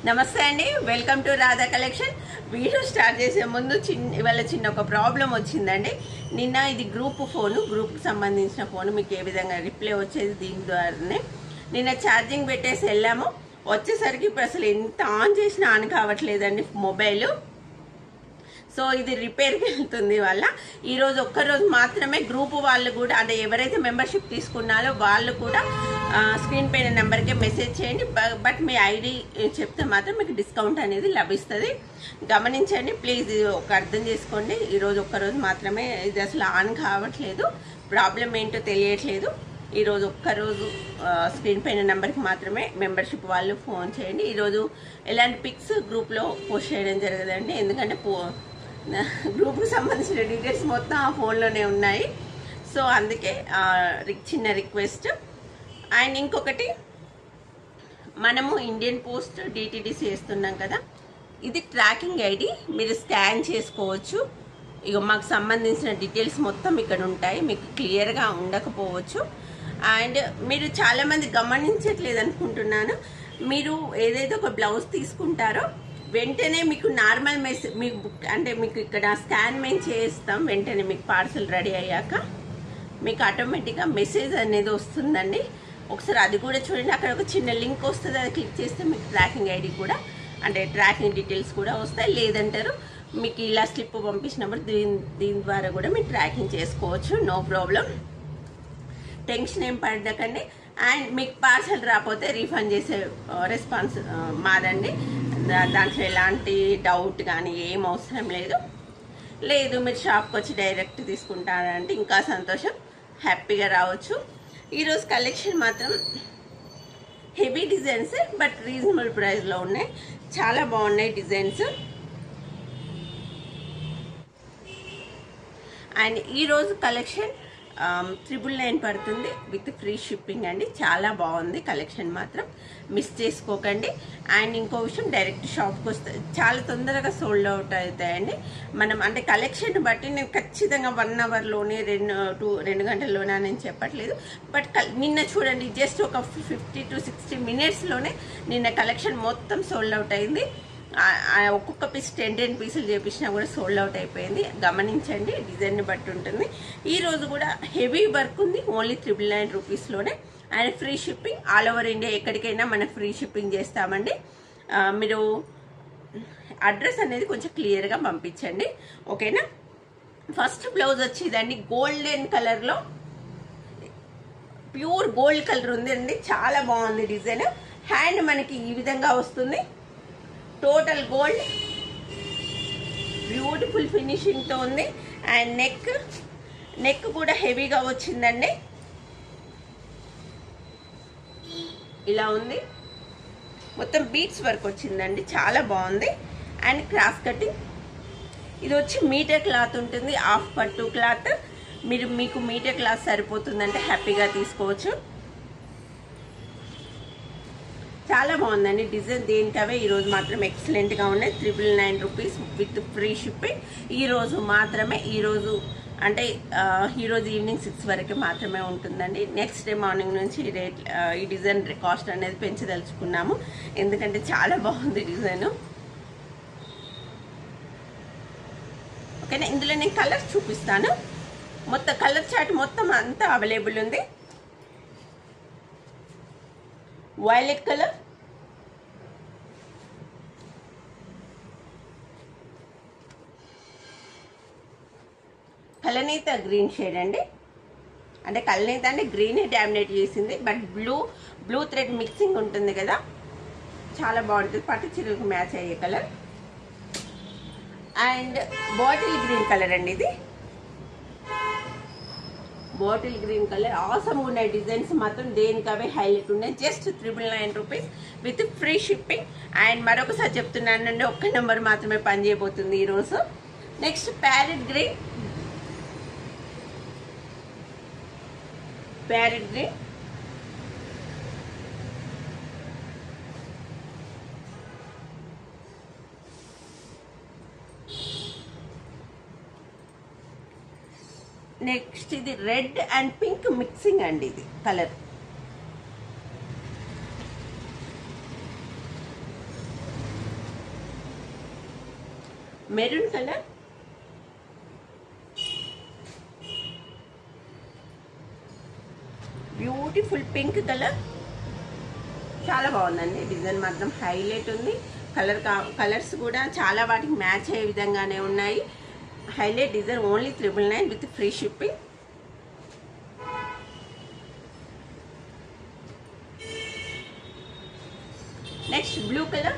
నమస్తే అండి welcome to Radha collection video start చేసే ముందు చిన్న ఇవాళ చిన్న ఒక ప్రాబ్లం వచ్చిందండి నిన్న ఇది గ్రూప్ ఫోను గ్రూప్కి సంబంధించిన ఫోన్ మీకు ఏ విధంగా రిప్లై వచ్చేది దీని ద్వారానే నిన్న ఛార్జింగ్ పెట్టేసి వెళ్ళాము వచ్చేసరికి ఇప్పుడు అసలు ఎంత ఆన్ చేసినా ఆన్ కావట్లేదండి మొబైల్ సో ఇది రిపేర్కి వెళ్తుంది వల్ల ఈరోజు ఒక్కరోజు మాత్రమే గ్రూప్ వాళ్ళు కూడా అంటే ఎవరైతే మెంబర్షిప్ తీసుకున్నారో వాళ్ళు కూడా ఆ, స్క్రీన్ పైన నెంబర్కి మెసేజ్ చేయండి బ- బట్ మీ ఐడి చెప్తే మాత్రం మీకు డిస్కౌంట్ అనేది లభిస్తుంది గమనించండి ప్లీజ్ ఇది ఒక అర్థం చేసుకోండి ఈరోజు ఒక్కరోజు మాత్రమే ఇది అసలు ఆన్ కావట్లేదు ప్రాబ్లం ఏంటో తెలియట్లేదు ఈరోజు ఒక్కరోజు ఆ, స్క్రీన్ పైన నెంబర్కి మాత్రమే మెంబర్షిప్ వాళ్ళు ఫోన్ చేయండి ఈరోజు ఎలాంటి పిక్స్ గ్రూప్లో పోస్ట్ చేయడం జరగదండి ఎందుకంటే పో గ్రూప్కి సంబంధించిన డీటెయిల్స్ మొత్తం ఆ ఫోన్లోనే ఉన్నాయి సో అందుకే ఆ, రి- చిన్న రిక్వెస్ట్ అండ్ ఇంకొకటి మనము ఇండియన్ పోస్ట్ డిటిడిసి చేస్తున్నాం కదా ఇది ట్రాకింగ్ ఐడి మీరు స్కాన్ చేసుకోవచ్చు ఇక మాకు సంబంధించిన డీటెయిల్స్ మొత్తం ఇక్కడ ఉంటాయి మీకు క్లియర్గా ఉండకపోవచ్చు అండ్ మీరు చాలామంది గమనించట్లేదు అనుకుంటున్నాను మీరు ఏదైతే ఒక బ్లౌజ్ తీసుకుంటారో వెంటనే మీకు నార్మల్ మెసేజ్ మీకు బుక్ అంటే మీకు ఇక్కడ స్కాన్ మేము చేస్తాం వెంటనే మీకు పార్సల్ రెడీ అయ్యాక మీకు ఆటోమేటిక్గా మెసేజ్ అనేది వస్తుందండి ఒకసారి అది కూడా చూడండి అక్కడ ఒక చిన్న లింక్ వస్తుంది అది క్లిక్ చేస్తే మీకు ట్రాకింగ్ ఐడి కూడా అంటే ట్రాకింగ్ డీటెయిల్స్ కూడా వస్తాయి లేదంటారు మీకు ఇలా స్లిప్ పంపించినప్పుడు దీని దీని ద్వారా కూడా మీరు ట్రాకింగ్ చేసుకోవచ్చు నో ప్రాబ్లం టెన్షన్ ఏం పడకండి అండ్ మీకు పార్సల్ రాకపోతే రీఫండ్ చేసే రెస్పాన్స్ మాదండి దా- దాంట్లో ఎలాంటి డౌట్ కానీ ఏం అవసరం లేదు లేదు మీరు షాప్కి వచ్చి డైరెక్ట్ తీసుకుంటారంటే ఇంకా సంతోషం హ్యాపీగా రావచ్చు ఈరోజు కలెక్షన్ మాత్రం హెవీ డిజైన్స్ బట్ రీజనబుల్ ప్రైస్లో ఉన్నాయి చాలా బాగున్నాయి డిజైన్స్ అండ్ ఈరోజు కలెక్షన్ త్రిబుల్ నైన్ పడుతుంది విత్ ఫ్రీ షిప్పింగ్ అండి చాలా బాగుంది కలెక్షన్ మాత్రం మిస్ చేసుకోకండి అండ్ ఇంకో విషయం డైరెక్ట్ షాప్కి వస్తే చాలా తొందరగా సోల్డ్ అవుట్ అవుతాయండి మనం అంటే కలెక్షన్ బట్టి నేను ఖచ్చితంగా వన్ అవర్లోనే రెండు టూ రెండు గంటల్లోనే అని చెప్పట్లేదు బట్ కల్- నిన్న చూడండి జస్ట్ ఒక ఫిఫ్టీ టు సిక్స్టీ మినిట్స్లోనే నిన్న కలెక్షన్ మొత్తం సోల్డ్ అవుట్ అయింది ఆ- ఆ ఒక్కొక్క పీస్ టెన్ టెన్ పీసులు చేపించినా కూడా సోల్డ్ అవుట్ అయిపోయింది గమనించండి డిజైన్ బట్టి ఉంటుంది ఈ రోజు కూడా హెవీ వర్క్ ఉంది ఓన్లీ త్రిబుల్ నైన్ రూపీస్లోనే and free shipping all over India ఎక్కడికైనా మనం ఫ్రీ షిప్పింగ్ చేస్తామండి ఆ, మీరు అడ్రస్ అనేది కొంచెం క్లియర్గా పంపించండి ఓకేనా ఫస్ట్ బ్లౌజ్ వచ్చేదండి గోల్డెన్ కలర్లో ప్యూర్ గోల్డ్ కలర్ ఉంది అండి చాలా బాగుంది డిజైన్ హ్యాండ్ మనకి ఈ విధంగా వస్తుంది టోటల్ గోల్డ్ బ్యూటిఫుల్ ఫినిషింగ్తో ఉంది అండ్ నెక్ నెక్ కూడా హెవీగా వచ్చిందండి ఇలా ఉంది మొత్తం బీట్స్ వర్క్ వచ్చిందండి చాలా బాగుంది అండ్ క్రాస్ కటింగ్ ఇది వచ్చి మీటర్ క్లాత్ ఉంటుంది హాఫ్ పట్టు క్లాత్ మీరు మీకు మీటర్ క్లాత్ సరిపోతుందంటే హ్యాపీగా తీసుకోవచ్చు చాలా బాగుందండి డిజైన్ దేనికవే ఈరోజు మాత్రం ఎక్సలెంట్గా ఉన్నాయి triple nine rupees with free shipping ఈరోజు మాత్రమే ఈరోజు అంటే ఆ, ఈరోజు ఈవినింగ్ సిక్స్ వరకు మాత్రమే ఉంటుందండి నెక్స్ట్ డే మార్నింగ్ నుంచి ఈ రేట్ ఆ, ఈ డిజైన్ కాస్ట్ అనేది పెంచదలుచుకున్నాము ఎందుకంటే చాలా బాగుంది డిజైన్ ఓకేనా ఇందులో నేను కలర్స్ చూపిస్తాను మొత్తం కలర్ చార్ట్ మొత్తం అంతా అవైలబుల్ ఉంది వైలెట్ కలర్ కలనేత గ్రీన్ షేడ్ అండి అంటే కలనేత అంటే గ్రీన్ డామినేట్ చేసింది but blue blue thread mixing ఉంటుంది కదా చాలా బాగుంటుంది పట్టు చీరలకు మ్యాచ్ అయ్యే colour and bottle green colour అండి ఇది బాటిల్ గ్రీన్ కలర్ ఆసమ్ ఉన్నాయి డిజైన్స్ మాత్రం దేనికవే హైలైట్ ఉన్నాయి just triple nine rupees with free shipping and మరొకసారి చెప్తున్నానండి ఒక్క నెంబర్ మాత్రమే పనిచేయబోతుంది ఈరోజు next parrot green parrot green next ఇది రెడ్ అండ్ పింక్ మిక్సింగ్ అండి ఇది colour maroon colour beautiful pink colour చాలా బాగుందండి డిజైన్ మాత్రం హైలైట్ ఉంది కలర్ కలర్స్ కూడా చాలా వాటికి మ్యాచ్ అయ్యే విధంగానే ఉన్నాయి highlight design only triple nine with free shipping next blue colour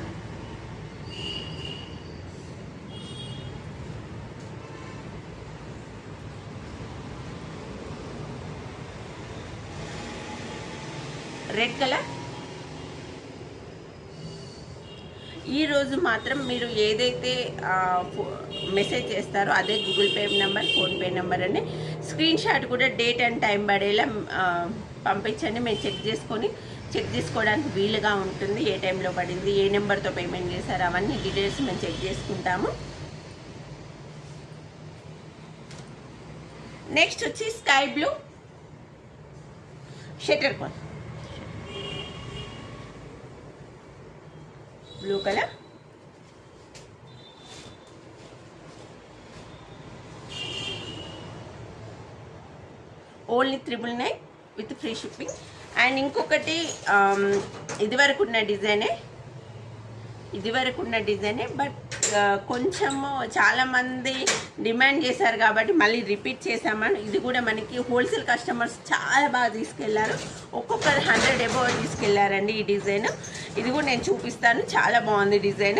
red colour ఈ రోజు మాత్రం మీరు ఏదైతే ఆ, ఫో- మెసేజ్ చేస్తారో అదే Google Pay number PhonePe number అని స్క్రీన్ షాట్ కూడా డేట్ అండ్ టైం పడేలా ఆ, పంపించండి మేము చెక్ చేసుకొని చెక్ చేసుకోవడానికి వీలుగా ఉంటుంది ఏ టైంలో పడింది ఏ నెంబర్తో పేమెంట్ చేశారు అవన్నీ డీటెయిల్స్ మేము చెక్ చేసుకుంటాము నెక్స్ట్ వచ్చి స్కై బ్లూ షెటర్ కోన్ blue colour only triple nine with free shipping and ఇంకొకటి ఆమ్, ఇది వరకు ఉన్న డిజైనే ఇది వరకు ఉన్న డిజైనే బట్ కొంచెము చాలా మంది డిమాండ్ చేశారు కాబట్టి మళ్ళీ రిపీట్ చేసామని ఇది కూడా మనకి హోల్సేల్ కస్టమర్స్ చాలా బాగా తీసుకెళ్లారు ఒక్కొక్కరు హండ్రెడ్ ఎబో తీసుకెళ్లారండి ఈ డిజైన్ ఇది కూడా నేను చూపిస్తాను చాలా బాగుంది డిజైన్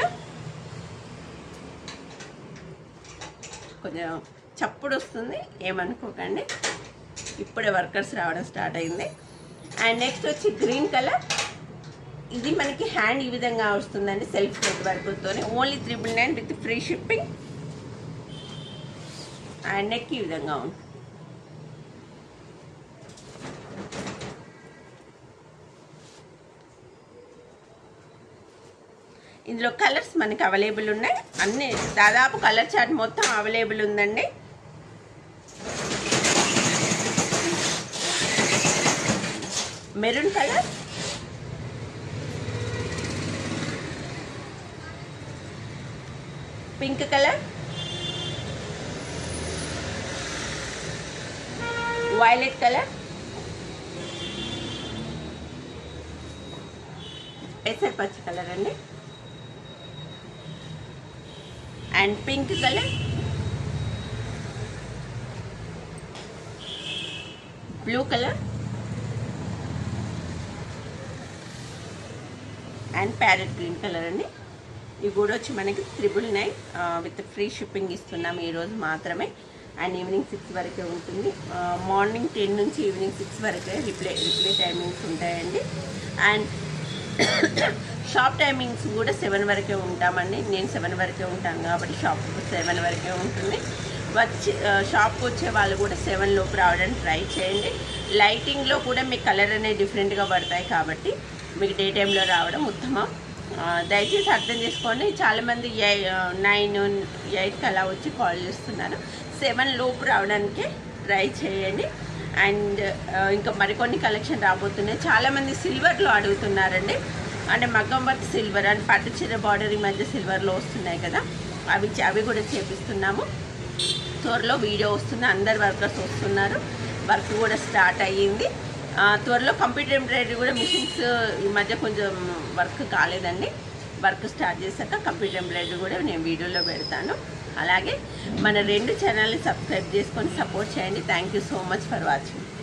కొంచెం చప్పుడు వస్తుంది ఏమనుకోకండి ఇప్పుడే వర్కర్స్ రావడం స్టార్ట్ అయింది అండ్ నెక్స్ట్ వచ్చి గ్రీన్ కలర్ ఇది మనకి హ్యాండ్ ఈ విధంగా వస్తుందండి సెల్ఫ్ థ్రెడ్ వర్క్తో only triple nine with free shipping and neck ఈ విధంగా ఉంది ఇందులో కలర్స్ మనకి అవైలబుల్ ఉన్నాయి అన్ని దాదాపు కలర్ చార్ట్ మొత్తం అవైలబుల్ ఉందండి maroon colour pink colour violet colour పెసర్ పచ్చి కలర్ అండి and pink colour blue colour and parrot green colour అండి ఇవి కూడా వచ్చి మనకి triple nine with free shipping ఇస్తున్నాం ఈరోజు మాత్రమే అండ్ ఈవినింగ్ సిక్స్ వరకే ఉంటుంది మార్నింగ్ టెన్ నుంచి ఈవినింగ్ సిక్స్ వరకే రిప్లై రిప్లై టైమింగ్స్ ఉంటాయండి అండ్ షాప్ టైమింగ్స్ కూడా సెవెన్ వరకే ఉంటామండి నేను సెవెన్ వరకే ఉంటాను కాబట్టి షాప్ సెవెన్ వరకే ఉంటుంది వచ్చి ఆ, షాప్కి వచ్చే వాళ్ళు కూడా సెవెన్ లోపు రావడానికి ట్రై చేయండి లైటింగ్లో కూడా మీ కలర్ అనేది డిఫరెంట్గా పడతాయి కాబట్టి మీకు డే టైంలో రావడం ఉత్తమం ఆ, దయచేసి అర్థం చేసుకోండి చాలామంది నైన్ ఎయిట్కి అలా వచ్చి కాల్ చేస్తున్నారు సెవెన్ లోపు రావడానికి ట్రై చేయండి అండ్ ఇంకా మరికొన్ని కలెక్షన్ రాబోతున్నాయి చాలామంది సిల్వర్లో అడుగుతున్నారండి అంటే మగ్గం వర్క్ సిల్వర్ అండ్ పట్టు చీర బార్డర్ ఈ మధ్య సిల్వర్లో వస్తున్నాయి కదా అవి చే- అవి కూడా చేపిస్తున్నాము త్వరలో వీడియో వస్తుంది అందరు వర్కర్స్ వస్తున్నారు వర్క్ కూడా స్టార్ట్ అయ్యింది ఆ, త్వరలో కంప్యూటర్ ఎంబ్రాయిడరీ కూడా మిషన్స్ ఈ మధ్య కొంచెం వర్క్ కాలేదండి వర్క్ స్టార్ట్ చేశాక కంప్యూటర్ ఎంబ్రాయిడరీ కూడా నేను వీడియోలో పెడతాను అలాగే మన రెండు ఛానల్ని సబ్స్క్రైబ్ చేసుకొని సపోర్ట్ చేయండి thank you so much for watching